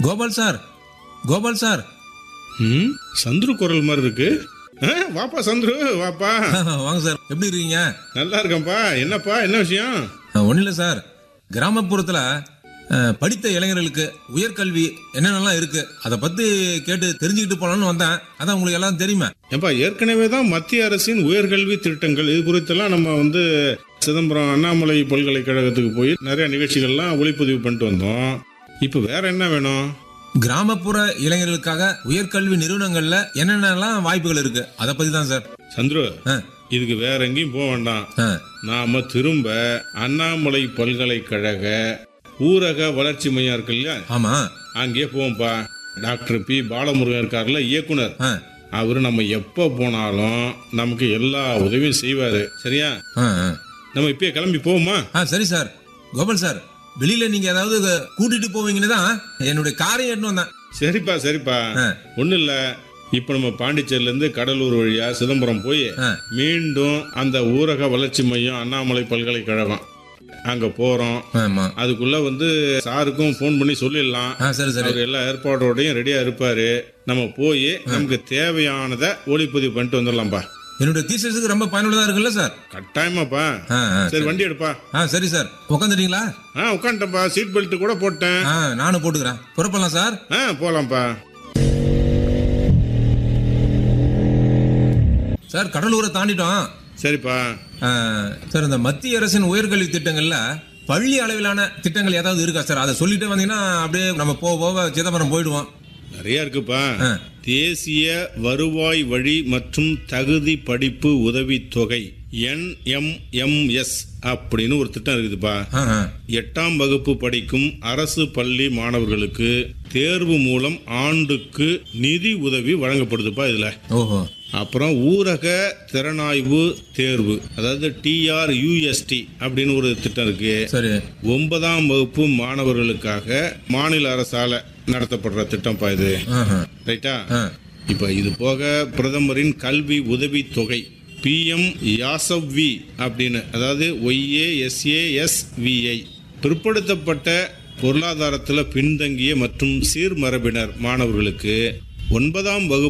Gopal sir Gopal sir ம் சந்துரு குரல் மாதிரி இருக்கு ஆ, வாப்பா சந்துரு வாப்பா வாங்க சார் எப்படி இருக்கீங்க நல்லா இருக்கேன்ப்பா என்னப்பா என்ன விஷயம் ஒன்றும் இல்லை சார் கிராமப்புறத்தில் அஹ், படித்த இளைஞர்களுக்கு உயர்கல்வி என்னென்னலாம் இருக்கு அதை பற்றி கேட்டு தெரிஞ்சுக்கிட்டு போகலான்னு வந்தேன் அதான் உங்களுக்கு எல்லாம் தெரியுமே ஏப்பா ஏற்கனவே தான் மத்திய அரசின் உயர்கல்வி திட்டங்கள் இது குறித்தெல்லாம் நம்ம வந்து சிதம்பரம் அண்ணாமலை பல்கலைக்கழகத்துக்கு போய் நிறைய நிகழ்ச்சிகள்லாம் ஒளிப்பதிவு பண்ணிட்டு வந்தோம் இப்போ வேற என்ன வேணும் கிராமப்புற இளைஞர்களுக்காக உயர்கல்வி நிறுவனங்கள்ல என்னென்னலாம் வாய்ப்புகள் இருக்கு அதை பத்தி தான் சார் சந்துரு ஆ, இதுக்கு வேற எங்கேயும் போக வேண்டாம் ஆ, நாம திரும்ப அண்ணாமலை பல்கலைக்கழக ஊரக வளர்ச்சி மையம் இருக்கு இல்லையா ஆமா அங்கேயே போவோம்ப்பா டாக்டர் பி பாலமுருகன் இருக்கார்ல இயக்குனர் ஆ, அவரு நம்ம எப்போ போனாலும் நமக்கு எல்லா உதவியும் செய்வாரு சரியா ஆ, ஆ. நம்ம இப்பயே கிளம்பி போவோமா ஆ சரி சார் கோபால் சார் வெளியில நீங்க ஏதாவது கூட்டிட்டு போவீங்கன்னு தான் என்னுடைய காரை எடுத்து வந்தேன் சரிப்பா சரிப்பா ஆ. ஒன்றும் இல்லை இப்போ நம்ம பாண்டிச்சேரியில இருந்து கடலூர் வழியா சிதம்பரம் போய் ஆ. மீண்டும் அந்த ஊரக வளர்ச்சி மையம் அண்ணாமலை பல்கலைக்கழகம் அங்க போறோம் ஆமா அதுக்குள்ள வந்து சாருக்கும் ஃபோன் பண்ணி சொல்லிடலாம் ஆ சரி சரி அவர் எல்லா ஏற்பாடோடையும் ரெடியா இருப்பாரு நம்ம போய் நமக்கு தேவையானதை ஒளிப்பதிவு பண்ணிட்டு வந்துடலாம்ப்பா என்னுடைய தீசஸுக்கு ரொம்ப பயனுள்ளதா இருக்குல்ல சார் கட்டாயமாப்பா ஆ, ஆ, சரி வண்டி எடுப்பா ஆ சரி சார் உட்காந்துட்டீங்களா ஆ உட்காந்துட்டேன்ப்பா சீட் பெல்ட் கூட போட்டேன் ஆ நானும் போட்டுக்கிறேன் புறப்படலாம் சார் ஆ போலாம்ப்பா சார் கடலூரை தாண்டிட்டோம் சரிப்பா ஆ, சார் இந்த மத்திய அரசின் உயர்கல்வி திட்டங்கள்ல பள்ளி அளவிலான திட்டங்கள் ஏதாவது இருக்கா சார் அதை சொல்லிட்டு வந்தீங்கன்னா அப்படியே நம்ம போக போக சிதம்பரம் போயிடுவோம் நிறைய இருக்குப்பா ஆ. தேசிய வருவாய் வழி மற்றும் தகுதி படிப்பு உதவித் தொகை என்எம்எம்எஸ் அப்படின்னு ஒரு திட்டம் இருக்குதுப்பா ஆ, ஆ. எட்டாம் வகுப்பு படிக்கும் அரசு பள்ளி மாணவர்களுக்கு தேர்வு மூலம் ஆண்டுக்கு நிதி உதவி வழங்கப்படுதுப்பா இதுல ஓஹோ அப்புறம் ஊரக திறனாய்வு தேர்வு அதாவது டிஆர்யூஎஸ்டி அப்படின்னு ஒரு திட்டம் இருக்கு சரி ஒன்பதாம் வகுப்பு மாணவர்களுக்காக மாநில அரசால நடத்தப்படுற திட்டம்ப்பா இது ஆஹா. ரைட்டா ஆ. இப்ப இது போக பிரதமரின் கல்வி உதவி தொகை பிஎம் யாசவ்வி அப்படின்னு அதாவது ஒய்ஏஎஸ்ஏஎஸ்விஐ பிற்படுத்தப்பட்ட பொருளாதாரத்தில் பின்தங்கிய மற்றும் சீர்மரபினர் மாணவர்களுக்கு ஒன்பதாம் வகுப்பு